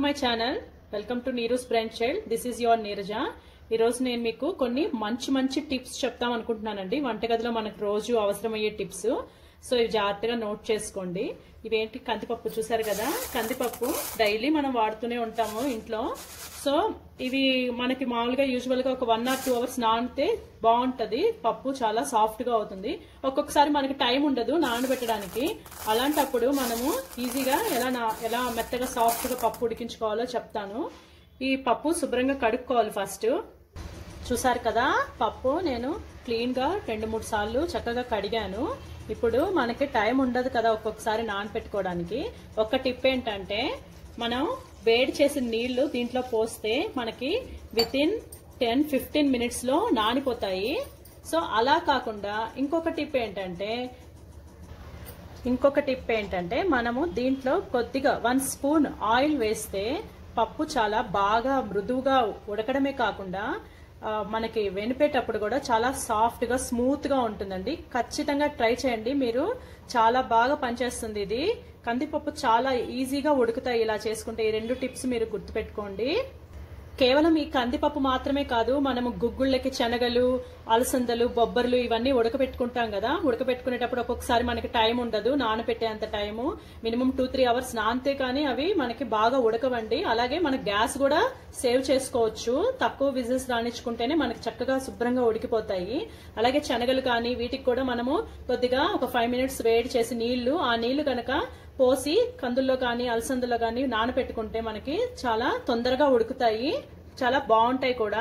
my channel welcome to Neeru's brand child this is your Neeraja ఈ రోజు నేను మీకు కొన్ని మంచి మంచి టిప్స్ చెప్తాం అనుకుంటున్నానండి వంటగదిలో మనకు రోజు అవసరమయ్యే టిప్స్ సో ఇవి జాగ్రత్తగా నోట్ చేసుకోండి ఇవేంటి కందిపప్పు చూసారు కదా కందిపప్పు డైలీ మనం వాడుతూనే ఉంటాము ఇంట్లో సో ఇవి మనకి మామూలుగా యూజువల్ గా ఒక వన్ ఆర్ టూ అవర్స్ నానితే బాగుంటది పప్పు చాలా సాఫ్ట్ గా అవుతుంది ఒక్కొక్కసారి మనకి టైం ఉండదు నానబెట్టడానికి అలాంటప్పుడు మనము ఈజీగా ఎలా నా- ఎలా మెత్తగా సాఫ్ట్ గా పప్పు ఉడికించుకోవాలో చెప్తాను ఈ పప్పు శుభ్రంగా కడుక్కోవాలి ఫస్ట్ చూసారు కదా పప్పు నేను క్లీన్ గా రెండు మూడు సార్లు చక్కగా కడిగాను ఇప్పుడు మనకి టైం ఉండదు కదా ఒక్కొక్కసారి నానపెట్టుకోవడానికి ఒక టిప్ ఏంటంటే మనం వేడి చేసిన నీళ్లు దీంట్లో పోస్తే మనకి within ten fifteen minutes లో నానిపోతాయి సో అలా కాకుండా ఇంకొక టిప్ ఏంటంటే ఇంకొక టిప్ ఏంటంటే మనము దీంట్లో కొద్దిగా వన్ స్పూన్ ఆయిల్ వేస్తే పప్పు చాలా బాగా మృదువుగా ఉడకడమే కాకుండా ఆ, మనకి వెనిపేటప్పుడు కూడా చాలా సాఫ్ట్ గా స్మూత్ గా ఉంటుందండి ఖచ్చితంగా ట్రై చేయండి మీరు చాలా బాగా పనిచేస్తుంది ఇది కందిపప్పు చాలా ఈజీగా ఉడుకుతాయి ఇలా చేసుకుంటే ఈ రెండు టిప్స్ మీరు గుర్తుపెట్టుకోండి కేవలం ఈ కందిపప్పు మాత్రమే కాదు మనము గుగ్గుళ్ళకి శనగలు అలసందలు బొబ్బర్లు ఇవన్నీ ఉడకబెట్టుకుంటాం కదా ఉడకబెట్టుకునేటప్పుడు ఒక్కొక్కసారి మనకి టైం ఉండదు నానబెట్టేంత time minimum two three hours నానితే కానీ అవి మనకి బాగా ఉడకవండి అలాగే మన గ్యాస్ కూడా సేవ్ చేసుకోవచ్చు తక్కువ విజిల్స్ రాణించుకుంటేనే మనకి చక్కగా శుభ్రంగా ఉడికిపోతాయి అలాగే శనగలు కానీ వీటికి కూడా మనము కొద్దిగా ఒక ఫైవ్ మినిట్స్ వేడి చేసి నీళ్లు ఆ నీళ్లు గనక పోసి కందుల్లో కానీ అలసందులో కానీ నానబెట్టుకుంటే మనకి చాలా తొందరగా ఉడుకుతాయి చాలా బాగుంటాయి కూడా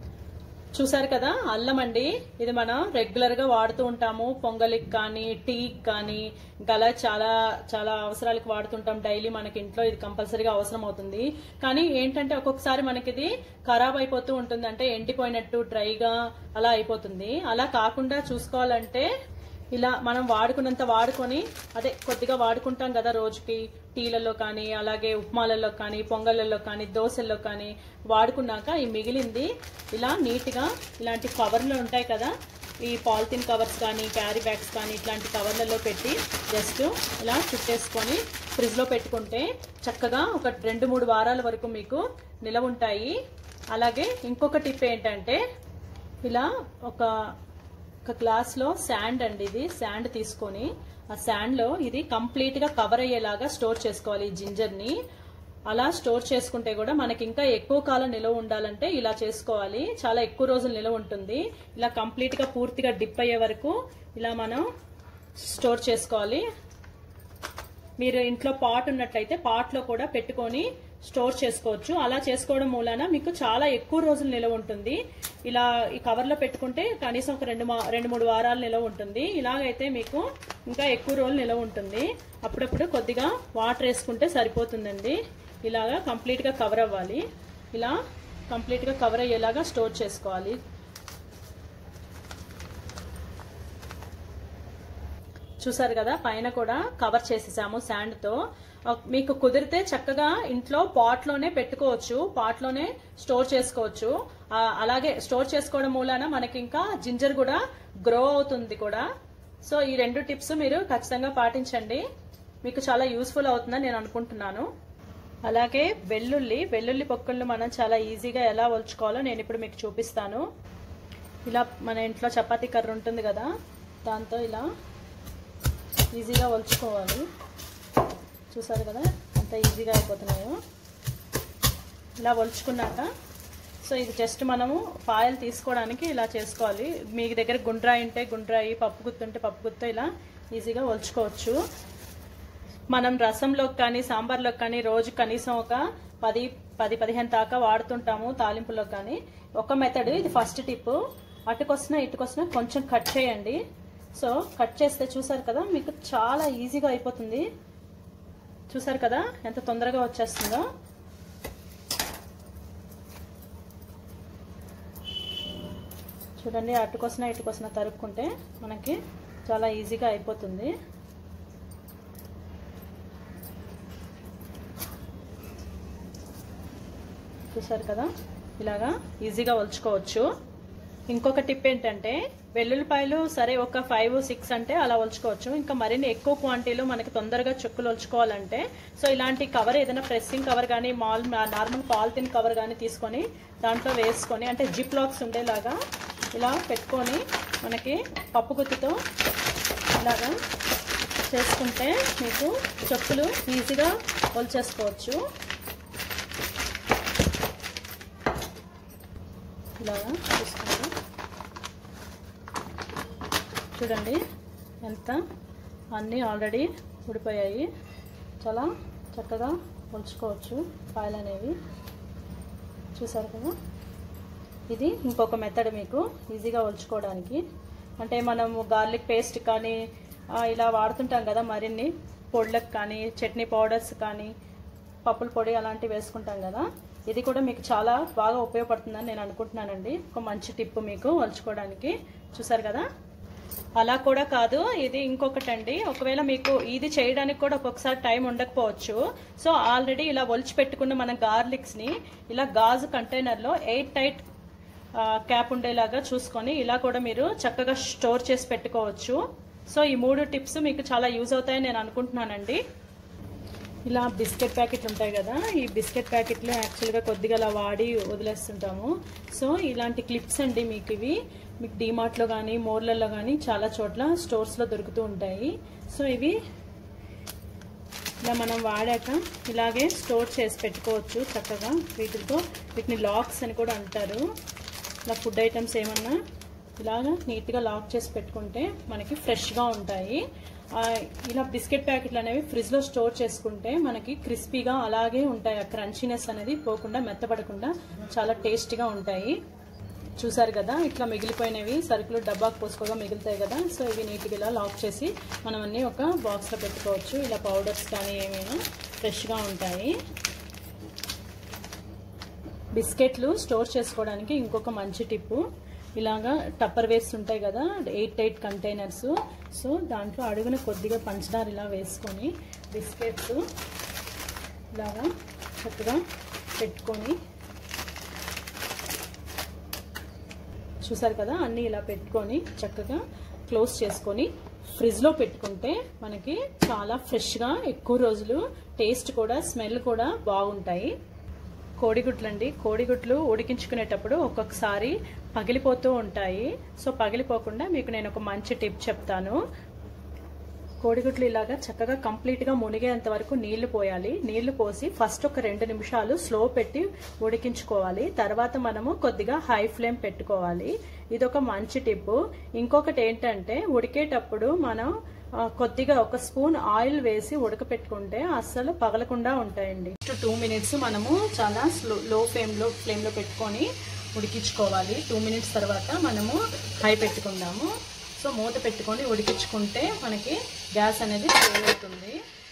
చూసారు కదా అల్లం అండి ఇది మనం రెగ్యులర్ గా వాడుతూ ఉంటాము పొంగలికి కానీ టీకి కానీ ఇంకా అలా చాలా చాలా అవసరాలకు వాడుతుంటాం డైలీ మనకి ఇంట్లో ఇది కంపల్సరీగా అవసరం అవుతుంది కానీ ఏంటంటే ఒక్కొక్కసారి మనకి ఇది ఖరాబ్ అయిపోతూ ఉంటుంది అంటే ఎండిపోయినట్టు డ్రైగా అలా అయిపోతుంది అలా కాకుండా చూసుకోవాలంటే ఇలా మనం వాడుకున్నంత వాడుకొని అదే కొద్దిగా వాడుకుంటాం కదా రోజుకి టీలలో కానీ అలాగే ఉప్మాలలో కానీ పొంగళ్ళల్లో కానీ దోశల్లో కానీ వాడుకున్నాక ఈ మిగిలింది ఇలా నీట్గా ఇలాంటి కవర్లు ఉంటాయి కదా ఈ పాలిథిన్ కవర్స్ కానీ క్యారీ బ్యాగ్స్ కానీ ఇట్లాంటి కవర్లలో పెట్టి జస్ట్ ఇలా చుట్టేసుకొని ఫ్రిడ్జ్లో పెట్టుకుంటే చక్కగా ఒక రెండు మూడు వారాల వరకు మీకు నిలవ ఉంటాయి అలాగే ఇంకొక టిప్ ఏంటంటే ఇలా ఒక ఒక గ్లాస్ లో శాండ్ అండి ఇది శాండ్ తీసుకొని ఆ శాండ్ లో ఇది కంప్లీట్ గా కవర్ అయ్యేలాగా స్టోర్ చేసుకోవాలి ఈ జింజర్ ని అలా స్టోర్ చేసుకుంటే కూడా మనకి ఇంకా ఎక్కువ కాలం నిలవ ఉండాలంటే ఇలా చేసుకోవాలి చాలా ఎక్కువ రోజులు నిలవ ఉంటుంది ఇలా కంప్లీట్ గా పూర్తిగా డిప్ అయ్యే వరకు ఇలా మనం స్టోర్ చేసుకోవాలి మీరు ఇంట్లో పాట్ ఉన్నట్లయితే పాట్ లో కూడా పెట్టుకొని స్టోర్ చేసుకోవచ్చు అలా చేసుకోవడం మూలాన మీకు చాలా ఎక్కువ రోజులు నిలవ ఉంటుంది ఇలా ఈ కవర్ లో పెట్టుకుంటే కనీసం ఒక రెండు మా- రెండు మూడు వారాలు నిలవ ఉంటుంది ఇలాగైతే మీకు ఇంకా ఎక్కువ రోజులు నిలవ ఉంటుంది అప్పుడప్పుడు కొద్దిగా వాటర్ వేసుకుంటే సరిపోతుందండి ఇలాగా కంప్లీట్ గా కవర్ అవ్వాలి ఇలా కంప్లీట్ గా కవర్ అయ్యేలాగా స్టోర్ చేసుకోవాలి చూసారు కదా పైన కూడా కవర్ చేసేసాము శాండ్ తో ఒక- మీకు కుదిరితే చక్కగా ఇంట్లో పాట్ లోనే పెట్టుకోవచ్చు పాట్ లోనే స్టోర్ చేసుకోవచ్చు ఆ, అలాగే స్టోర్ చేసుకోవడం మూలాన మనకి ఇంకా జింజర్ కూడా గ్రో అవుతుంది కూడా సో ఈ రెండు టిప్స్ మీరు ఖచ్చితంగా పాటించండి మీకు చాలా యూస్ఫుల్ అవుతుందని నేను అనుకుంటున్నాను అలాగే వెల్లుల్లి వెల్లుల్లి పొక్కులను మనం చాలా ఈజీగా ఎలా ఒలుచుకోవాలో నేను ఇప్పుడు మీకు చూపిస్తాను ఇలా మన ఇంట్లో చపాతీ కర్ర ఉంటుంది కదా దాంతో ఇలా ఈజీగా ఒలుచుకోవాలి చూసారు కదా ఎంత ఈజీగా అయిపోతున్నాయో ఇలా ఒలుచుకున్నాక సో ఇది జస్ట్ మనము పాయలు తీసుకోవడానికి ఇలా చేసుకోవాలి మీ దగ్గర గుండ్రాయి ఉంటే గుండ్రాయి పప్పు గుత్తి ఉంటే పప్పు గుత్త ఇలా ఈజీగా ఒలుచుకోవచ్చు మనం రసంలోకి కానీ సాంబార్లోకి కానీ రోజు కనీసం ఒక పది పది పదిహేను దాకా వాడుతుంటాము తాలింపులోకి కానీ ఒక మెథడ్ ఇది ఫస్ట్ టిప్ అటుకొస్తున్నా ఇటుకొస్తున్నా కొంచెం కట్ చేయండి సో కట్ చేస్తే చూసారు కదా మీకు చాలా ఈజీగా అయిపోతుంది చూసారు కదా ఎంత తొందరగా వచ్చేస్తుందో చూడండి అటుకొస్తున్నా ఇటుకొస్తున్నా తరుక్కుంటే మనకి చాలా ఈజీగా అయిపోతుంది చూసారు కదా ఇలాగా ఈజీగా ఒలుచుకోవచ్చు ఇంకొక టిప్ ఏంటంటే వెల్లుల్లిపాయలు సరే ఒక ఫైవ్ సిక్స్ అంటే అలా ఒలుచుకోవచ్చు ఇంకా మరిన్ని ఎక్కువ క్వాంటిటీలో మనకి తొందరగా చెక్కులు ఒలుచుకోవాలంటే సో ఇలాంటి కవర్ ఏదైనా ప్రెస్సింగ్ కవర్ కానీ మాల్ నార్మల్ పాలిథిన్ కవర్ కానీ తీసుకొని దాంట్లో వేసుకొని అంటే జిప్ లాక్స్ ఉండేలాగా ఇలా పెట్టుకొని మనకి పప్పు గుత్తితో ఇలాగా చేసుకుంటే మీకు చెప్పులు ఈజీగా ఒలిచేసుకోవచ్చు ఇలాగా చూసుకోండి చూడండి ఎంత అన్నీ ఆల్రెడీ ఉడిపోయాయి చాలా చక్కగా ఉంచుకోవచ్చు కాయలు అనేవి చూసారు కదా ఇది ఇంకొక మెథడ్ మీకు ఈజీగా ఒలుచుకోవడానికి అంటే మనము గార్లిక్ పేస్ట్ కానీ ఇలా వాడుతుంటాం కదా మరిన్ని పొళ్ళకు కానీ చట్నీ పౌడర్స్ కానీ పప్పుల పొడి అలాంటివి వేసుకుంటాం కదా ఇది కూడా మీకు చాలా బాగా ఉపయోగపడుతుందని నేను అనుకుంటున్నానండి ఒక మంచి టిప్ మీకు ఒలుచుకోవడానికి చూసారు కదా అలా కూడా కాదు ఇది ఇంకొకటి అండి ఒకవేళ మీకు ఇది చేయడానికి కూడా ఒక్కొక్కసారి టైం ఉండకపోవచ్చు సో ఆల్రెడీ ఇలా ఒలిచి పెట్టుకున్న మన గార్లిక్స్ని ఇలా గాజు కంటైనర్లో ఎయిట్ టైట్ క్యాప్ ఉండేలాగా చూసుకొని ఇలా కూడా మీరు చక్కగా స్టోర్ చేసి పెట్టుకోవచ్చు సో ఈ మూడు టిప్స్ మీకు చాలా యూజ్ అవుతాయని నేను అనుకుంటున్నానండి ఇలా బిస్కెట్ ప్యాకెట్లు ఉంటాయి కదా ఈ బిస్కెట్ ప్యాకెట్లు యాక్చువల్గా కొద్దిగా అలా వాడి వదిలేస్తుంటాము సో ఇలాంటి క్లిప్స్ అండి మీకు ఇవి మీకు డీమార్ట్లో కానీ మోర్లలో కానీ చాలా చోట్ల స్టోర్స్లో దొరుకుతూ ఉంటాయి సో ఇవి ఇలా మనం వాడాక ఇలాగే స్టోర్ చేసి పెట్టుకోవచ్చు చక్కగా వీటితో వీటిని లాక్స్ అని కూడా అంటారు ఇలా ఫుడ్ ఐటమ్స్ ఏమన్నా ఇలాగా నీట్గా లాక్ చేసి పెట్టుకుంటే మనకి ఫ్రెష్గా ఉంటాయి ఇలా బిస్కెట్ ప్యాకెట్లు అనేవి ఫ్రిడ్జ్లో స్టోర్ చేసుకుంటే మనకి క్రిస్పీగా అలాగే ఉంటాయి ఆ క్రంచీనెస్ అనేది పోకుండా మెత్తపడకుండా చాలా టేస్టీగా ఉంటాయి చూసారు కదా ఇట్లా మిగిలిపోయినవి సరుకులు డబ్బాకు పోసుకోగా మిగులుతాయి కదా సో ఇవి నీట్గా ఇలా లాక్ చేసి మనం అన్నీ ఒక బాక్స్లో పెట్టుకోవచ్చు ఇలా పౌడర్స్ కానీ ఏమైనా ఫ్రెష్గా ఉంటాయి బిస్కెట్లు స్టోర్ చేసుకోవడానికి ఇంకొక మంచి టిప్పు ఇలాగా టప్పర్ వేస్ట్ ఉంటాయి కదా ఎయిట్ ఎయిట్ కంటైనర్స్ సో దాంట్లో అడుగున కొద్దిగా పంచదార ఇలా వేసుకొని బిస్కెట్స్ ఇలాగా చక్కగా పెట్టుకొని చూసారు కదా అన్నీ ఇలా పెట్టుకొని చక్కగా క్లోజ్ చేసుకొని ఫ్రిడ్జ్లో పెట్టుకుంటే మనకి చాలా ఫ్రెష్గా ఎక్కువ రోజులు టేస్ట్ కూడా స్మెల్ కూడా బాగుంటాయి కోడిగుడ్లు అండి కోడిగుడ్లు ఉడికించుకునేటప్పుడు ఒక్కొక్కసారి పగిలిపోతూ ఉంటాయి సో పగిలిపోకుండా మీకు నేను ఒక మంచి టిప్ చెప్తాను కోడిగుడ్లు ఇలాగా చక్కగా కంప్లీట్గా మునిగేంత వరకు నీళ్లు పోయాలి నీళ్లు పోసి ఫస్ట్ ఒక రెండు నిమిషాలు స్లో పెట్టి ఉడికించుకోవాలి తర్వాత మనము కొద్దిగా హై ఫ్లేమ్ పెట్టుకోవాలి ఇది ఒక మంచి టిప్ ఇంకొకటి ఏంటంటే ఉడికేటప్పుడు మనం కొద్దిగా ఒక స్పూన్ ఆయిల్ వేసి ఉడకపెట్టుకుంటే అస్సలు పగలకుండా ఉంటాయండి టూ మినిట్స్ మనము చాలా స్లో లో ఫ్లేమ్లో ఫ్లేమ్లో పెట్టుకొని ఉడికించుకోవాలి టూ మినిట్స్ తర్వాత మనము హై పెట్టుకుందాము సో మూత పెట్టుకొని ఉడికించుకుంటే మనకి గ్యాస్ అనేది సేవ్ అవుతుంది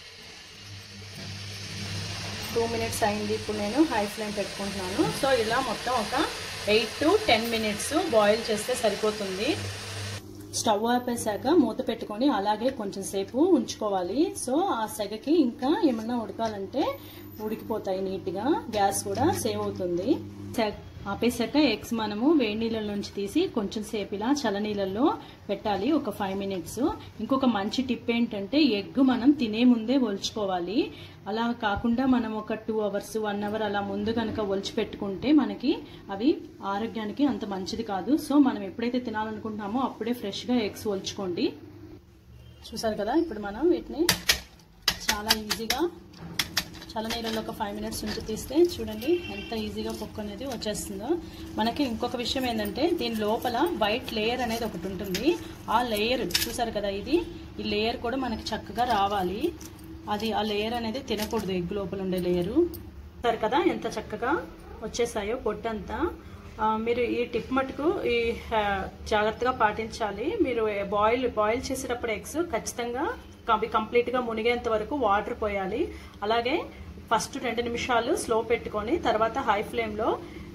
టూ మినిట్స్ అయింది ఇప్పుడు నేను హై ఫ్లేమ్ పెట్టుకుంటున్నాను సో ఇలా మొత్తం ఒక eight to ten minutes boil చేస్తే సరిపోతుంది స్టవ్ ఆపేసాక మూత పెట్టుకొని అలాగే కొంచెం సేపు ఉంచుకోవాలి సో ఆ సెగకి ఇంకా ఏమన్నా ఉడకాలంటే ఉడికిపోతాయి నీట్గా గ్యాస్ కూడా సేవ్ అవుతుంది ఆపేసాక ఎగ్స్ మనము వేడి నీళ్ళ నుంచి తీసి కొంచెం సేపు ఇలా చల్లనీళ్ళల్లో పెట్టాలి ఒక ఫైవ్ మినిట్స్ ఇంకొక మంచి టిప్ ఏంటంటే ఎగ్ మనం తినే ముందే ఒలుచుకోవాలి అలా కాకుండా మనం ఒక టూ అవర్స్ వన్ అవర్ అలా ముందు కనుక ఒలిచి పెట్టుకుంటే మనకి అవి ఆరోగ్యానికి అంత మంచిది కాదు సో మనం ఎప్పుడైతే తినాలనుకుంటున్నామో అప్పుడే ఫ్రెష్గా ఎగ్స్ ఒలుచుకోండి చూసారు కదా ఇప్పుడు మనం వీటిని చాలా ఈజీగా చల్లనీళ్ళలో ఒక ఫైవ్ మినిట్స్ ఉంచి తీస్తే చూడండి ఎంత ఈజీగా పప్పు అనేది వచ్చేస్తుందో మనకి ఇంకొక విషయం ఏంటంటే దీని లోపల వైట్ లేయర్ అనేది ఒకటి ఉంటుంది ఆ లేయర్ చూసారు కదా ఇది ఈ లేయర్ కూడా మనకి చక్కగా రావాలి అది ఆ లేయర్ అనేది తినకూడదు ఎగ్ లోపల ఉండే లేయరు చూసారు కదా ఎంత చక్కగా వచ్చేసాయో పొట్టంతా మీరు ఈ టిప్ మటుకు ఈ జాగ్రత్తగా పాటించాలి మీరు బాయిల్ బాయిల్ చేసేటప్పుడు ఎగ్స్ ఖచ్చితంగా అవి కంప్లీట్గా మునిగేంత వరకు వాటర్ పోయాలి అలాగే ఫస్ట్ రెండు నిమిషాలు స్లో పెట్టుకొని తర్వాత హై ఫ్లేమ్లో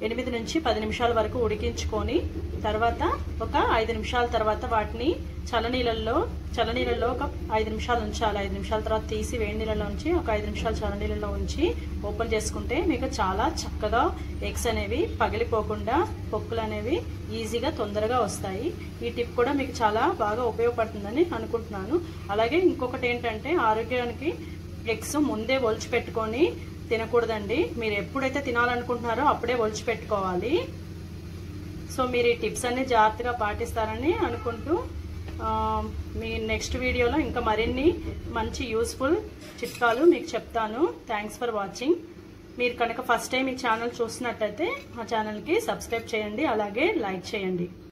ఎనిమిది నుంచి పది నిమిషాల వరకు ఉడికించుకొని తర్వాత ఒక ఐదు నిమిషాల తర్వాత వాటిని చల్లనీళ్ళల్లో చల్లనీళ్ళలో ఒక ఐదు నిమిషాలు ఉంచాలి ఐదు నిమిషాల తర్వాత తీసి వేడి నీళ్ళలో ఉంచి ఒక ఐదు నిమిషాలు చల్లనీళ్ళలో ఉంచి ఓపెన్ చేసుకుంటే మీకు చాలా చక్కగా ఎగ్స్ అనేవి పగిలిపోకుండా పొక్కులు అనేవి ఈజీగా తొందరగా వస్తాయి ఈ టిప్ కూడా మీకు చాలా బాగా ఉపయోగపడుతుందని అనుకుంటున్నాను అలాగే ఇంకొకటి ఏంటంటే ఆరోగ్యానికి ఎగ్స్ ముందే ఒలిచి పెట్టుకొని తినకూడదండి మీరు ఎప్పుడైతే తినాలనుకుంటున్నారో అప్పుడే ఒలిచి పెట్టుకోవాలి సో మీరు ఈ టిప్స్ అన్ని జాగ్రత్తగా పాటిస్తారని అనుకుంటూ మీ నెక్స్ట్ వీడియోలో ఇంకా మరిన్ని మంచి యూస్ఫుల్ చిట్కాలు మీకు చెప్తాను థ్యాంక్స్ ఫర్ వాచింగ్ మీరు కనుక ఫస్ట్ టైం ఈ ఛానల్ చూసినట్టయితే మా ఛానల్కి సబ్స్క్రైబ్ చేయండి అలాగే లైక్ చేయండి